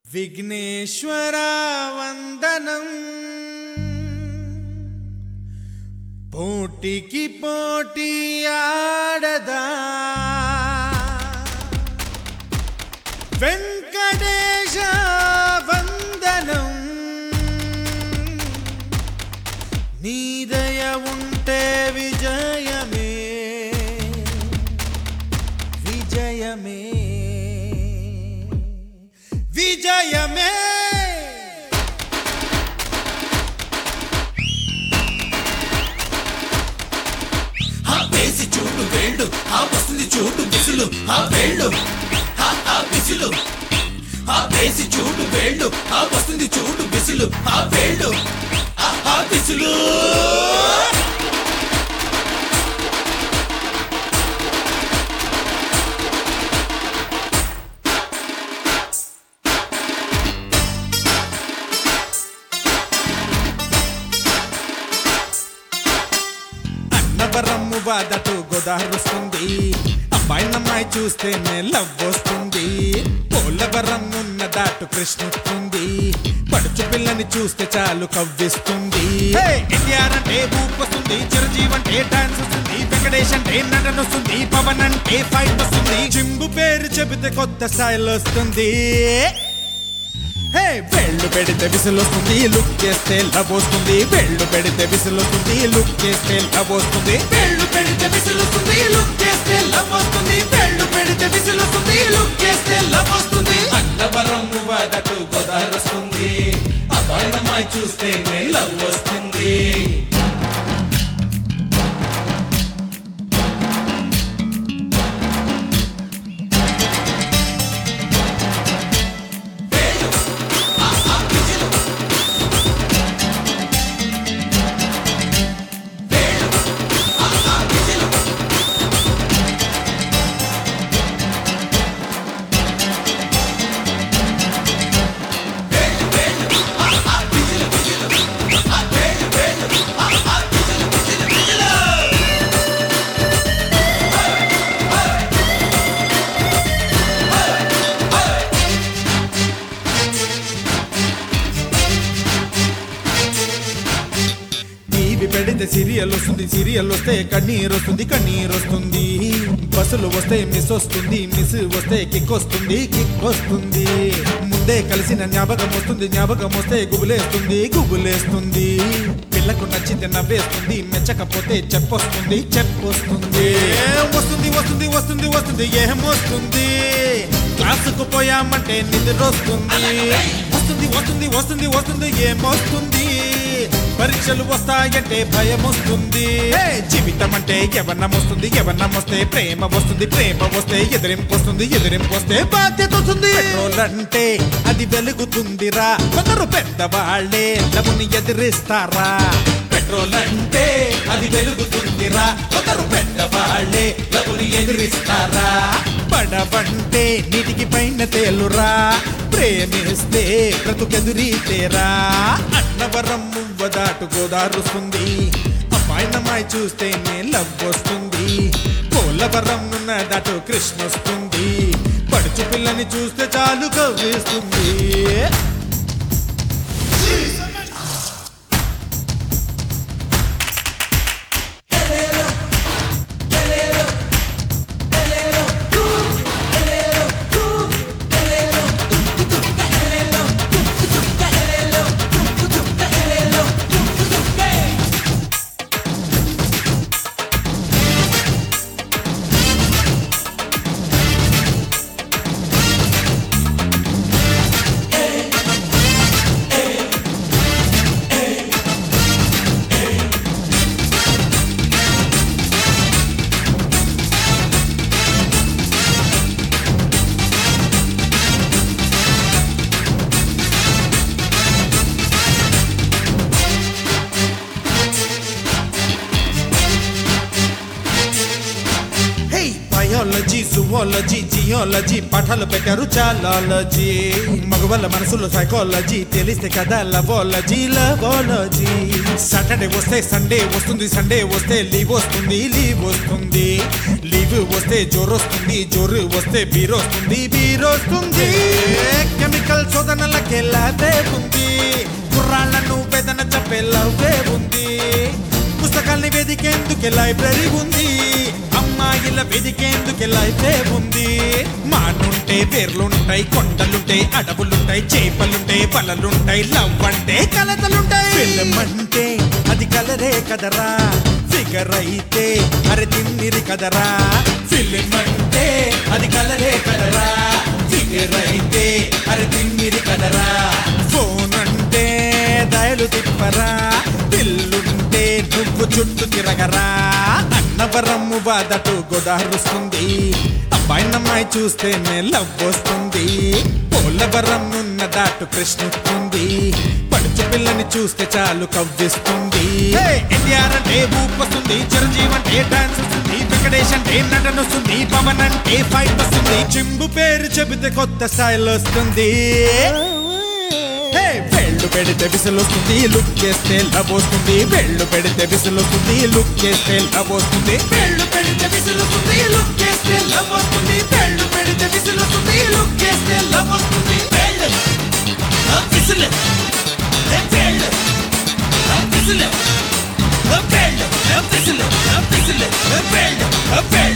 విఘ్నేశ్వర వందనం పోటీకి పోటీ ఆడదా వెంకటేశ వందనం నీదయ ఉంటే విజయమే విజయమే విజయమే ఆ వేసి చూడు వేళ్ళు ఆ వస్తుంది చూడు విసులు ఆ వేళ్ళు ఆ ఆ విసులు ఆ వేసి చూడు వేళ్ళు ఆ వస్తుంది చూడు విసులు ఆ వేళ్ళు ఆ ఆ విసులు అన్నవరమ్ము బాధతో గోదావరిస్తుంది అమ్మాయినమ్మాయి చూస్తేనే లవ్ వస్తుంది పోలవరం ఉన్న దాటు కృష్ణుస్తుంది పడుచు పిల్లని చూస్తే చాలు కవ్విస్తుంది ఎన్టీఆర్ అంటే ఊపు వస్తుంది చిరంజీవి అంటే డాన్స్ వస్తుంది వెంకటేష్ అంటే నటన వస్తుంది పవన్ అంటే ఫైట్ వస్తుంది చింబు పేరు చెబితే కొత్త స్టైల్ వస్తుంది హే వెళ్ళు పెడితే విసులు వస్తుంది లుక్ చేస్తే లవ్ వస్తుంది వెళ్ళు పెడితే విసులు వస్తుంది లుక్ చేస్తే లవ్ వస్తుంది వేళ్ళు పెడితే విసులు వస్తుంది లుక్ చేస్తే లవ్ వస్తుంది వేళ్ళు పెడితే విసులు వస్తుంది లుక్ చేస్తే లవ్ వస్తుంది అన్నవరం వదటు గోదావరి వస్తుంది అబ్బాయినమ్మాయి చూస్తేనే లవ్ వస్తుంది టీవీ పెడితే సీరియల్ వస్తుంది సీరియల్ వస్తే కన్నీరు వస్తుంది కన్నీరు వస్తుంది బస్సులు వస్తే మిస్ వస్తుంది మిస్ వస్తే కిక్ వస్తుంది కిక్ వస్తుంది ముందే కలిసిన జ్ఞాపకం వస్తుంది జ్ఞాపకం వస్తే గుబులేస్తుంది గుబులేస్తుంది పిల్లకు నచ్చితే నవ్వేస్తుంది మెచ్చకపోతే చెప్పొస్తుంది చెప్పొస్తుంది వస్తుంది వస్తుంది వస్తుంది వస్తుంది ఏమొస్తుంది క్లాసుకు పోయామంటే నిద్ర వస్తుంది వస్తుంది వస్తుంది వస్తుంది వస్తుంది ఏమొస్తుంది పరీక్షలు వస్తాయంటే భయం వస్తుంది జీవితం అంటే యవనం వస్తుంది యవనం వస్తే ప్రేమ వస్తుంది ప్రేమ వస్తే ఎదిరింపు వస్తుంది ఎదిరింపు వస్తే బాధ్యత వస్తుంది పెట్రోల్ అంటే అది వెలుగుతుందిరా కొందరు పెద్దవాళ్లే లవుని ఎదిరిస్తారా పెట్రోల్ అంటే అది వెలుగుతుందిరా ఒకరు పెద్దవాళ్లే లవుని ఎదిరిస్తారా పడవంటే నీటికి పైన తేలురా ప్రేమిస్తే బ్రతుకెదురీతేరా అన్నవరం మువ్వ దాటు గోదారుస్తుంది అమ్మాయినమ్మాయి చూస్తేనే లవ్ వస్తుంది పోలవరం ఉన్న దాటు కృష్ణ వస్తుంది పడుచు పిల్లని చూస్తే చాలు కవ్వేస్తుంది బయాలజీ జియోలజీ పాఠాలు పెట్టారు చాలాలజీ మగవాళ్ళ మనసులో సైకాలజీ తెలిస్తే కదా లవోలజీ లవోలజీ సాటర్డే వస్తే సండే వస్తుంది సండే వస్తే లీవ్ వస్తుంది లీవ్ వస్తుంది లీవ్ వస్తే జోరు వస్తుంది జోరు వస్తే బీర్ వస్తుంది బీర్ వస్తుంది కెమికల్ శోధనలకే లాభే ఉంది కుర్రాళ్ళను వేదన చెప్పే లవ్వే ఉంది పుస్తకాల్ని వెదికేందుకే లైబ్రరీ ఉంది అమ్మాయిల వెదికేందుకే లైఫే ఉంది మానుంటే పేర్లుంటాయి కొండలుంటాయి అడవులుంటాయి చేపలుంటాయి పలలుంటాయి లవ్ అంటే కలతలుంటాయి ఫిల్మ్ అంటే అది కలరే కదరా ఫిగర్ అయితే అరే తిమ్మిరి కదరా ఫిల్మ్ అంటే అది కలరే కదరా ఫిగర్ అయితే అరే తిమ్మిరి కదరా ఫోన్ అంటే దయలు తిప్పరా పిల్లుంటే నువ్వు చుట్టూ తిరగరా అన్నవరము బాధటు గోదారుస్తుంది అబ్బాయినమ్మాయి చూస్తేనే లవ్ వస్తుంది పోలవరం ఉన్న దాటు ప్రశ్నిస్తుంది పడుచు పిల్లని చూస్తే చాలు కవ్విస్తుంది ఎన్టీఆర్ అంటే ఊపు వస్తుంది చిరంజీవి అంటే డాన్స్ వస్తుంది వెంకటేష్ అంటే నటన వస్తుంది పవన్ అంటే ఫైట్ వస్తుంది చింబు పేరు చెబితే కొత్త స్టైల్ వస్తుంది హే, వేళ్ళు పెడితే విసులొస్తుంది లుక్ చేస్తే లవ్ వస్తుంది వేళ్ళు పెడితే విసులొస్తుంది లుక్ చేస్తే లవ్ వస్తుంది వేళ్ళు పెడితే విసులుతుంది లుక్ చేస్తే లవ్ వస్తుంది వేళ్ళు పెడితే విసులుతుంది లుక్ చేస్తే లవ్ వస్తుంది వేళ్ళు ఆ విసులు ఏ వేళ్ళు ఆ విసులు ఆ వేళ్ళు ఆ విసులు ఆ విసులు ఆ వేళ్ళు ఆ వేళ్ళు